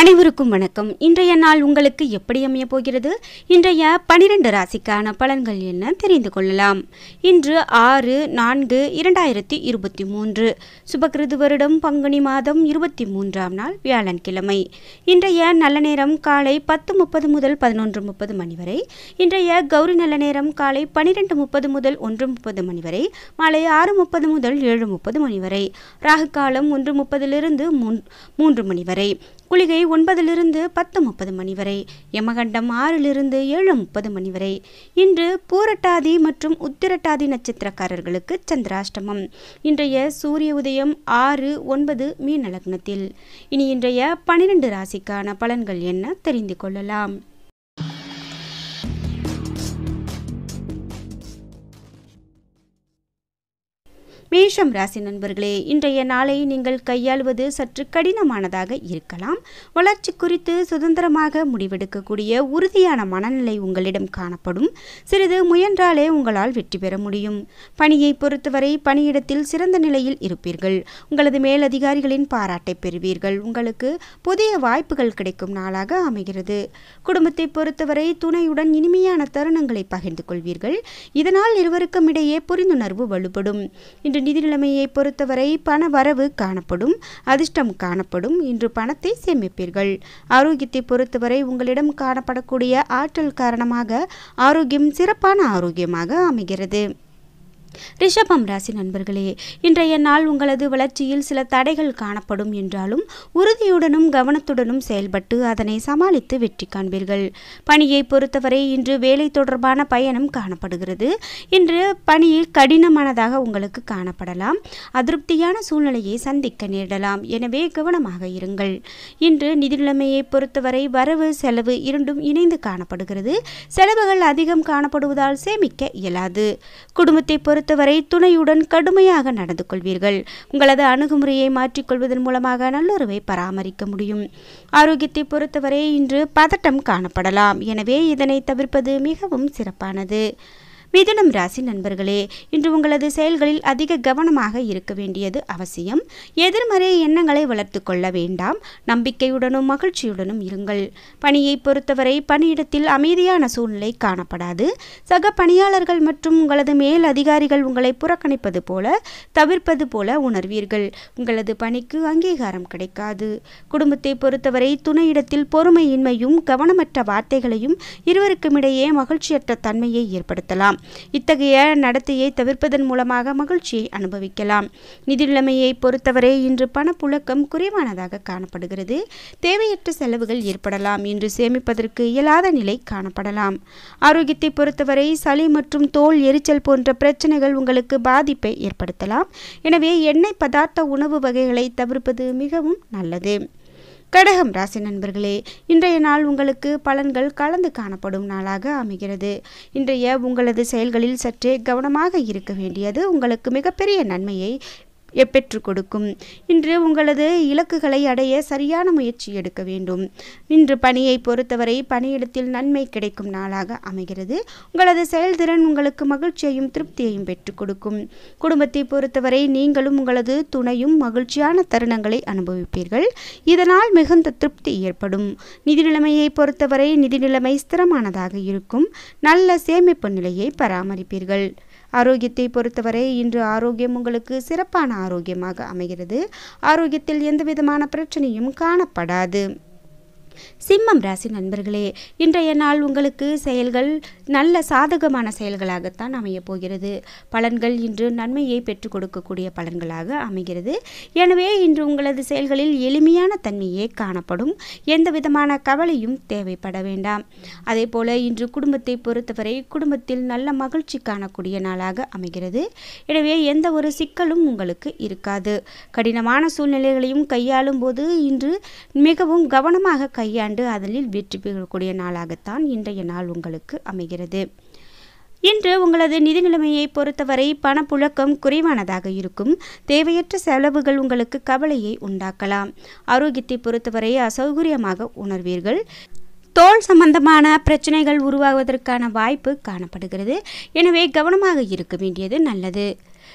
அனைவருக்கும் வணக்கம் இன்றைய நாள் உங்களுக்கு எப்படி அமைய போகிறது இன்றைய பனிரெண்டு ராசிக்கான பலன்கள் என்ன தெரிந்து கொள்ளலாம் இன்று ஆறு நான்கு இரண்டாயிரத்தி இருபத்தி மூன்று சுபகிருது வருடம் பங்குனி மாதம் இருபத்தி மூன்றாம் நாள் வியாழன்கிழமை இன்றைய நல்ல நேரம் காலை பத்து முப்பது முதல் பதினொன்று முப்பது மணி வரை இன்றைய கௌரி நல்ல நேரம் காலை பனிரெண்டு முப்பது முதல் ஒன்று முப்பது மணி வரை மாலை ஆறு முப்பது முதல் ஏழு முப்பது மணி வரை ராகு காலம் ஒன்று முப்பதிலிருந்து மூன் மூன்று மணி வரை குளிகை ஒன்பதிலிருந்து பத்து முப்பது மணி வரை யமகண்டம் ஆறிலிருந்து ஏழு முப்பது மணி வரை இன்று பூரட்டாதி மற்றும் உத்திரட்டாதி நட்சத்திரக்காரர்களுக்கு சந்திராஷ்டமம் இன்றைய சூரிய உதயம் ஆறு ஒன்பது மீன லக்னத்தில் இனி இன்றைய பனிரெண்டு ராசிக்கான பலன்கள் என்ன தெரிந்து கொள்ளலாம் மேஷம் ராசி நண்பர்களே இன்றைய நாளை நீங்கள் கையாளுவது சற்று கடினமானதாக இருக்கலாம் வளர்ச்சி குறித்து சுதந்திரமாக முடிவெடுக்கக்கூடிய உறுதியான மனநிலை உங்களிடம் காணப்படும் சிறிது முயன்றாலே உங்களால் வெற்றி பெற முடியும் பணியை பொறுத்தவரை பணியிடத்தில் சிறந்த நிலையில் இருப்பீர்கள் உங்களது மேலதிகாரிகளின் பாராட்டை பெறுவீர்கள் உங்களுக்கு புதிய வாய்ப்புகள் கிடைக்கும் நாளாக அமைகிறது குடும்பத்தை பொறுத்தவரை துணையுடன் இனிமையான தருணங்களை பகிர்ந்து கொள்வீர்கள் இதனால் இருவருக்கும் இடையே புரிந்துணர்வு வலுப்படும் இன்று நிதி நிலைமையை பொறுத்தவரை பண வரவு காணப்படும் அதிர்ஷ்டம் காணப்படும் இன்று பணத்தை சேமிப்பீர்கள் ஆரோக்கியத்தை பொறுத்தவரை உங்களிடம் காணப்படக்கூடிய ஆற்றல் காரணமாக ஆரோக்கியம் சிறப்பான ஆரோக்கியமாக அமைகிறது ரிஷபம் ராசி நண்பர்களே இன்றைய நாள் உங்களது வளர்ச்சியில் சில தடைகள் காணப்படும் என்றாலும் உறுதியுடனும் கவனத்துடனும் செயல்பட்டு அதனை சமாளித்து வெற்றி காண்பீர்கள் பணியை பொறுத்தவரை இன்று வேலை தொடர்பான பயணம் காணப்படுகிறது இன்று பணியில் கடினமானதாக உங்களுக்கு காணப்படலாம் அதிருப்தியான சூழ்நிலையை சந்திக்க நேரிடலாம் எனவே கவனமாக இருங்கள் இன்று நிதி நிலைமையை பொறுத்தவரை வரவு செலவு இரண்டும் இணைந்து காணப்படுகிறது செலவுகள் அதிகம் காணப்படுவதால் சேமிக்க இயலாது குடும்பத்தை பொறுத்த பொறுத்தவரை துணையுடன் கடுமையாக நடந்து கொள்வீர்கள் உங்களது அணுகுமுறையை மாற்றிக்கொள்வதன் மூலமாக நல்லுறவை பராமரிக்க முடியும் ஆரோக்கியத்தை பொறுத்தவரை இன்று பதட்டம் காணப்படலாம் எனவே இதனை தவிர்ப்பது மிகவும் சிறப்பானது மிதுனம் ராசி நண்பர்களே இன்று உங்களது செயல்களில் அதிக கவனமாக இருக்க வேண்டியது அவசியம் எதிர்மறை எண்ணங்களை வளர்த்து கொள்ள வேண்டாம் நம்பிக்கையுடனும் மகிழ்ச்சியுடனும் இருங்கள் பணியை பொறுத்தவரை பணியிடத்தில் அமைதியான சூழ்நிலை காணப்படாது சக பணியாளர்கள் மற்றும் உங்களது மேல் அதிகாரிகள் உங்களை புறக்கணிப்பது போல தவிர்ப்பது போல உணர்வீர்கள் உங்களது பணிக்கு அங்கீகாரம் கிடைக்காது குடும்பத்தை பொறுத்தவரை துணையிடத்தில் பொறுமையின்மையும் கவனமற்ற வார்த்தைகளையும் இருவருக்கும் இடையே மகிழ்ச்சியற்ற தன்மையை ஏற்படுத்தலாம் இத்தகைய நடத்தையை தவிர்ப்பதன் மூலமாக மகிழ்ச்சியை அனுபவிக்கலாம் நிதி நிலைமையை பொறுத்தவரை இன்று பணப்புழக்கம் குறைவானதாக காணப்படுகிறது தேவையற்ற செலவுகள் ஏற்படலாம் இன்று சேமிப்பதற்கு இயலாத நிலை காணப்படலாம் ஆரோக்கியத்தை பொறுத்தவரை சளி மற்றும் தோல் எரிச்சல் போன்ற பிரச்சனைகள் உங்களுக்கு பாதிப்பை ஏற்படுத்தலாம் எனவே எண்ணெய் பதார்த்த உணவு வகைகளை தவிர்ப்பது மிகவும் நல்லது கடகம் ராசி நண்பர்களே இன்றைய நாள் உங்களுக்கு பலன்கள் கலந்து காணப்படும் நாளாக அமைகிறது இன்றைய உங்களது செயல்களில் சற்றே கவனமாக இருக்க வேண்டியது உங்களுக்கு மிகப்பெரிய நன்மையை பெற்றுக் கொடுக்கும் இன்று உங்களது இலக்குகளை அடைய சரியான முயற்சி எடுக்க வேண்டும் இன்று பணியை பொறுத்தவரை பணியிடத்தில் நன்மை கிடைக்கும் நாளாக அமைகிறது உங்களது செயல்திறன் உங்களுக்கு மகிழ்ச்சியையும் திருப்தியையும் பெற்றுக் கொடுக்கும் குடும்பத்தை பொறுத்தவரை நீங்களும் உங்களது துணையும் மகிழ்ச்சியான தருணங்களை அனுபவிப்பீர்கள் இதனால் மிகுந்த திருப்தி ஏற்படும் நிதி நிலைமையை பொறுத்தவரை நிதி நிலைமை ஸ்திரமானதாக இருக்கும் நல்ல சேமிப்பு நிலையை பராமரிப்பீர்கள் ஆரோக்கியத்தை பொறுத்தவரை இன்று ஆரோக்கியம் உங்களுக்கு சிறப்பான ஆரோக்கியமாக அமைகிறது ஆரோக்கியத்தில் எந்தவிதமான பிரச்சனையும் காணப்படாது சிம்மம் ராசி நண்பர்களே இன்றைய நாள் உங்களுக்கு செயல்கள் நல்ல சாதகமான செயல்களாகத்தான் அமையப் போகிறது பலன்கள் இன்று நன்மையை பெற்றுக் கொடுக்கக்கூடிய பலன்களாக அமைகிறது எனவே இன்று உங்களது செயல்களில் எளிமையான தன்மையே காணப்படும் எந்த விதமான கவலையும் தேவைப்பட வேண்டாம் அதே போல இன்று குடும்பத்தை பொறுத்தவரை குடும்பத்தில் நல்ல மகிழ்ச்சி காணக்கூடிய நாளாக அமைகிறது எனவே எந்த ஒரு சிக்கலும் உங்களுக்கு இருக்காது கடினமான சூழ்நிலைகளையும் கையாளும் போது இன்று மிகவும் கவனமாக கையாண்டு அதில் வெற்றி பெறக்கூடிய நாளாகத்தான் இன்றைய நாள் உங்களுக்கு அமைகிறது இன்று உங்களது நிதி நிலைமையை பொறுத்தவரை பணப்புழக்கம் குறைவானதாக இருக்கும் தேவையற்ற செலவுகள் உங்களுக்கு கவலையை உண்டாக்கலாம் ஆரோக்கியத்தை பொறுத்தவரை அசௌகரியமாக உணர்வீர்கள் தோல் சம்பந்தமான பிரச்சனைகள் உருவாவதற்கான வாய்ப்பு காணப்படுகிறது எனவே கவனமாக இருக்க வேண்டியது நல்லது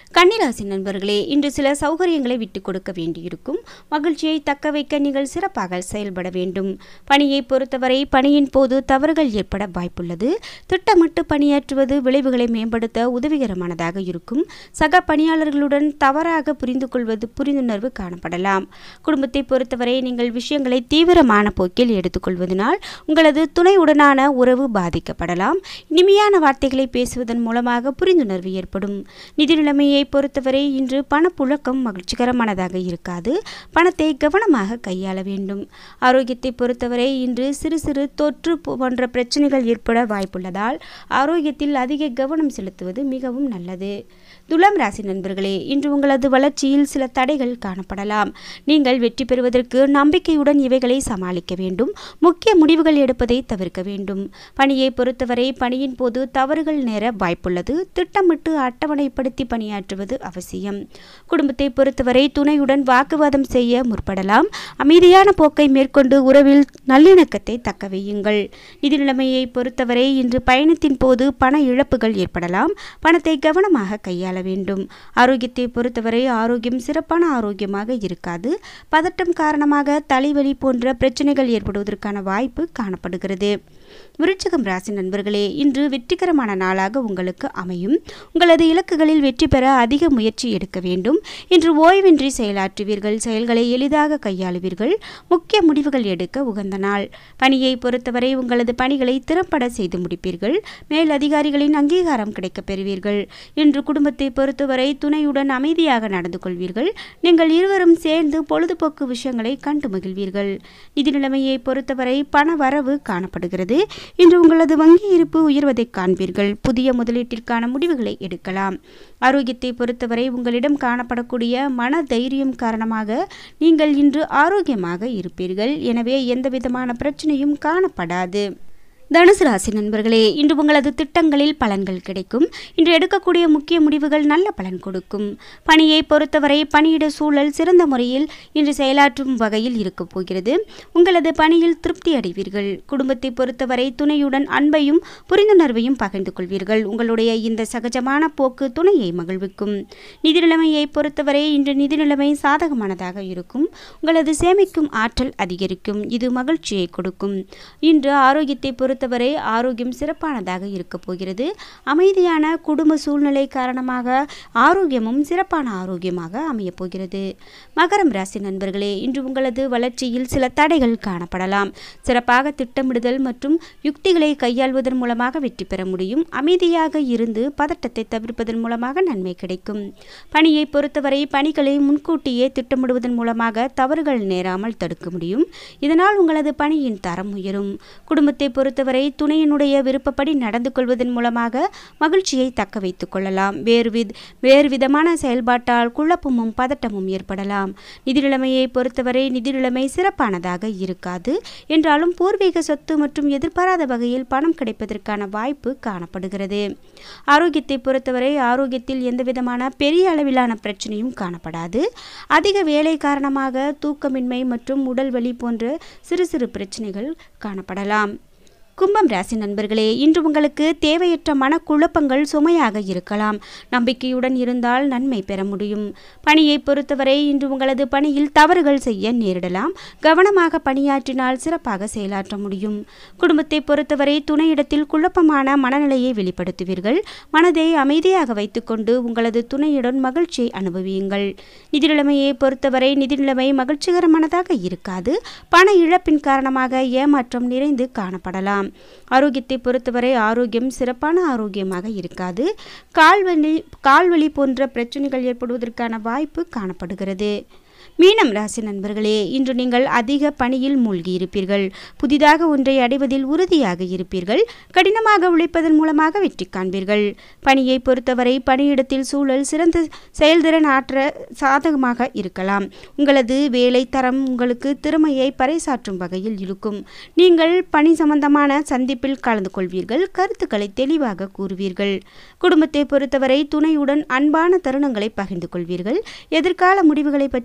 கன்னிராசி நண்பர்களே இன்று சில சௌகரியங்களை விட்டுக் கொடுக்க வேண்டியிருக்கும் மகிழ்ச்சியை தக்க வைக்க நீங்கள் சிறப்பாக செயல்பட வேண்டும் பணியை பொறுத்தவரை பணியின் போது தவறுகள் ஏற்பட வாய்ப்புள்ளது திட்டமிட்டு பணியாற்றுவது விளைவுகளை மேம்படுத்த உதவிகரமானதாக இருக்கும் சக பணியாளர்களுடன் தவறாக புரிந்து கொள்வது புரிந்துணர்வு காணப்படலாம் குடும்பத்தை பொறுத்தவரை நீங்கள் விஷயங்களை தீவிரமான போக்கில் எடுத்துக்கொள்வதனால் உங்களது துணையுடனான உறவு பாதிக்கப்படலாம் இனிமையான வார்த்தைகளை பேசுவதன் மூலமாக புரிந்துணர்வு ஏற்படும் நிதி நிலைமையை பொறுத்தவரை இன்று பணப்புழக்கம் மகிழ்ச்சிகரமானதாக இருக்காது பணத்தை கவனமாக கையாள வேண்டும் ஆரோக்கியத்தை பொறுத்தவரை இன்று சிறு சிறு தொற்று போன்ற பிரச்சனைகள் ஏற்பட வாய்ப்புள்ளதால் ஆரோக்கியத்தில் அதிக கவனம் செலுத்துவது மிகவும் நல்லது துலாம் ராசி நண்பர்களே இன்று உங்களது வளர்ச்சியில் சில தடைகள் காணப்படலாம் நீங்கள் வெற்றி பெறுவதற்கு நம்பிக்கையுடன் இவைகளை சமாளிக்க வேண்டும் முக்கிய முடிவுகள் எடுப்பதை தவிர்க்க வேண்டும் பணியை பொறுத்தவரை பணியின் போது தவறுகள் நேர வாய்ப்புள்ளது திட்டமிட்டு அட்டவணைப்படுத்தி பணியாற்றுவது அவசியம் குடும்பத்தை பொறுத்தவரை துணையுடன் வாக்குவாதம் செய்ய முற்படலாம் அமைதியான போக்கை மேற்கொண்டு உறவில் நல்லிணக்கத்தை தக்க வையுங்கள் நிதி நிலைமையை பொறுத்தவரை இன்று பயணத்தின் போது பண இழப்புகள் ஏற்படலாம் பணத்தை கவனமாக கையாள வேண்டும் ஆரோக்கியத்தை பொறுத்தவரை ஆரோக்கியம் சிறப்பான ஆரோக்கியமாக இருக்காது பதட்டம் காரணமாக தலைவலி போன்ற பிரச்சனைகள் ஏற்படுவதற்கான வாய்ப்பு காணப்படுகிறது விருச்சிகம் ராசி நண்பர்களே இன்று வெற்றிகரமான நாளாக உங்களுக்கு அமையும் உங்களது இலக்குகளில் வெற்றி பெற அதிக முயற்சி எடுக்க வேண்டும் இன்று ஓய்வின்றி செயலாற்றுவீர்கள் செயல்களை எளிதாக கையாளுவீர்கள் முக்கிய முடிவுகள் எடுக்க உகந்த நாள் பணியை பொறுத்தவரை உங்களது பணிகளை திறம்பட செய்து முடிப்பீர்கள் மேல் அதிகாரிகளின் அங்கீகாரம் கிடைக்கப் பெறுவீர்கள் இன்று குடும்பத்தை பொறுத்தவரை துணையுடன் அமைதியாக நடந்து கொள்வீர்கள் நீங்கள் இருவரும் சேர்ந்து பொழுதுபோக்கு விஷயங்களை கண்டு மகிழ்வீர்கள் நிதி நிலைமையை பொறுத்தவரை பண வரவு காணப்படுகிறது இன்று உங்களது வங்கி இருப்பு உயர்வதை காண்பீர்கள் புதிய முதலீட்டிற்கான முடிவுகளை எடுக்கலாம் ஆரோக்கியத்தை பொறுத்தவரை உங்களிடம் காணப்படக்கூடிய மன தைரியம் காரணமாக நீங்கள் இன்று ஆரோக்கியமாக இருப்பீர்கள் எனவே எந்தவிதமான பிரச்சனையும் காணப்படாது தனுசு ராசி நண்பர்களே இன்று உங்களது திட்டங்களில் பலன்கள் கிடைக்கும் இன்று எடுக்கக்கூடிய முக்கிய முடிவுகள் நல்ல பலன் கொடுக்கும் பணியை பொறுத்தவரை பணியிட சூழல் சிறந்த முறையில் இன்று செயலாற்றும் வகையில் இருக்கப் போகிறது உங்களது பணியில் திருப்தி அடைவீர்கள் குடும்பத்தை பொறுத்தவரை துணையுடன் அன்பையும் புரிந்துணர்வையும் பகிர்ந்து கொள்வீர்கள் உங்களுடைய இந்த சகஜமான போக்கு துணையை மகிழ்விக்கும் நிதி நிலைமையை பொறுத்தவரை இன்று நிதி நிலைமை சாதகமானதாக இருக்கும் உங்களது சேமிக்கும் ஆற்றல் அதிகரிக்கும் இது மகிழ்ச்சியை கொடுக்கும் இன்று ஆரோக்கியத்தை பொறுத்த பொறுத்தவரை ஆரோக்கியம் சிறப்பானதாக இருக்கப் போகிறது அமைதியான குடும்ப சூழ்நிலை காரணமாக ஆரோக்கியமும் சிறப்பான ஆரோக்கியமாக அமையப் போகிறது மகரம் ராசி நண்பர்களே இன்று உங்களது வளர்ச்சியில் சில தடைகள் காணப்படலாம் சிறப்பாக திட்டமிடுதல் மற்றும் யுக்திகளை கையாள்வதன் மூலமாக வெற்றி பெற முடியும் அமைதியாக இருந்து பதட்டத்தை தவிர்ப்பதன் மூலமாக நன்மை கிடைக்கும் பணியை பொறுத்தவரை பணிகளை முன்கூட்டியே திட்டமிடுவதன் மூலமாக தவறுகள் நேராமல் தடுக்க முடியும் இதனால் உங்களது பணியின் தரம் உயரும் குடும்பத்தை பொறுத்த பொறுத்தவரை துணையினுடைய விருப்பப்படி நடந்து கொள்வதன் மூலமாக மகிழ்ச்சியை தக்க வைத்துக் கொள்ளலாம் வேறு வித் வேறு விதமான செயல்பாட்டால் குழப்பமும் பதட்டமும் ஏற்படலாம் நிதி நிலைமையை பொறுத்தவரை நிதி நிலைமை சிறப்பானதாக இருக்காது என்றாலும் பூர்வீக சொத்து மற்றும் எதிர்பாராத வகையில் பணம் கிடைப்பதற்கான வாய்ப்பு காணப்படுகிறது ஆரோக்கியத்தை பொறுத்தவரை ஆரோக்கியத்தில் எந்தவிதமான பெரிய அளவிலான பிரச்சனையும் காணப்படாது அதிக வேலை காரணமாக தூக்கமின்மை மற்றும் உடல் வலி போன்ற சிறு சிறு பிரச்சனைகள் காணப்படலாம் கும்பம் ராசி நண்பர்களே இன்று உங்களுக்கு தேவையற்ற மனக்குழப்பங்கள் சுமையாக இருக்கலாம் நம்பிக்கையுடன் இருந்தால் நன்மை பெற முடியும் பணியை பொறுத்தவரை இன்று உங்களது பணியில் தவறுகள் செய்ய நேரிடலாம் கவனமாக பணியாற்றினால் சிறப்பாக செயலாற்ற முடியும் குடும்பத்தை பொறுத்தவரை துணையிடத்தில் குழப்பமான மனநிலையை வெளிப்படுத்துவீர்கள் மனதை அமைதியாக வைத்துக்கொண்டு உங்களது துணையுடன் மகிழ்ச்சியை அனுபவியுங்கள் நிதி நிலைமையை பொறுத்தவரை நிதி நிலைமை மகிழ்ச்சிகரமானதாக இருக்காது பண இழப்பின் காரணமாக ஏமாற்றம் நிறைந்து காணப்படலாம் ஆரோக்கியத்தை பொறுத்தவரை ஆரோக்கியம் சிறப்பான ஆரோக்கியமாக இருக்காது கால்வலி கால்வலி போன்ற பிரச்சனைகள் ஏற்படுவதற்கான வாய்ப்பு காணப்படுகிறது மீனம் ராசி நண்பர்களே இன்று நீங்கள் அதிக பணியில் மூழ்கி இருப்பீர்கள் புதிதாக ஒன்றை அடைவதில் உறுதியாக இருப்பீர்கள் கடினமாக உழைப்பதன் மூலமாக வெற்றி காண்பீர்கள் பணியை பொறுத்தவரை பணியிடத்தில் சூழல் சிறந்த செயல்திறன் ஆற்ற சாதகமாக இருக்கலாம் உங்களது வேலை தரம் உங்களுக்கு திறமையை பறைசாற்றும் வகையில் இருக்கும் நீங்கள் பணி சம்பந்தமான சந்திப்பில் கலந்து கொள்வீர்கள் கருத்துக்களை தெளிவாக கூறுவீர்கள் குடும்பத்தை பொறுத்தவரை துணையுடன் அன்பான தருணங்களை பகிர்ந்து கொள்வீர்கள் எதிர்கால முடிவுகளை பற்றி கல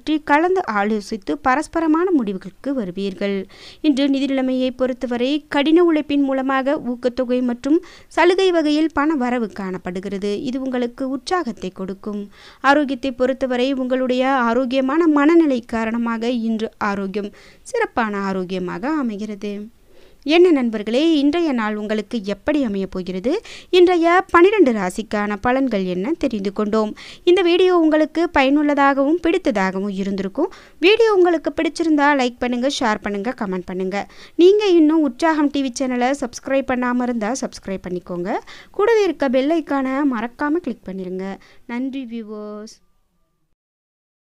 கலந்து ஆலோசித்து பரஸ்பரமான முடிவுகளுக்கு வருவீர்கள் இன்று நிதி நிலைமையை பொறுத்தவரை கடின உழைப்பின் மூலமாக ஊக்கத்தொகை மற்றும் சலுகை வகையில் பண வரவு காணப்படுகிறது இது உங்களுக்கு உற்சாகத்தை கொடுக்கும் ஆரோக்கியத்தை பொறுத்தவரை உங்களுடைய ஆரோக்கியமான மனநிலை காரணமாக இன்று ஆரோக்கியம் சிறப்பான ஆரோக்கியமாக அமைகிறது என்ன நண்பர்களே இன்றைய நாள் உங்களுக்கு எப்படி அமையப் போகிறது இன்றைய பனிரெண்டு ராசிக்கான பலன்கள் என்ன தெரிந்து கொண்டோம் இந்த வீடியோ உங்களுக்கு பயனுள்ளதாகவும் பிடித்ததாகவும் இருந்திருக்கும் வீடியோ உங்களுக்கு பிடிச்சிருந்தா லைக் பண்ணுங்கள் ஷேர் பண்ணுங்கள் கமெண்ட் பண்ணுங்கள் நீங்கள் இன்னும் உற்சாகம் டிவி சேனலை சப்ஸ்கிரைப் பண்ணாமல் இருந்தால் சப்ஸ்கிரைப் பண்ணிக்கோங்க கூடவே இருக்க பெல் ஐக்கானை மறக்காமல் கிளிக் பண்ணிடுங்க நன்றி வியூவர்ஸ்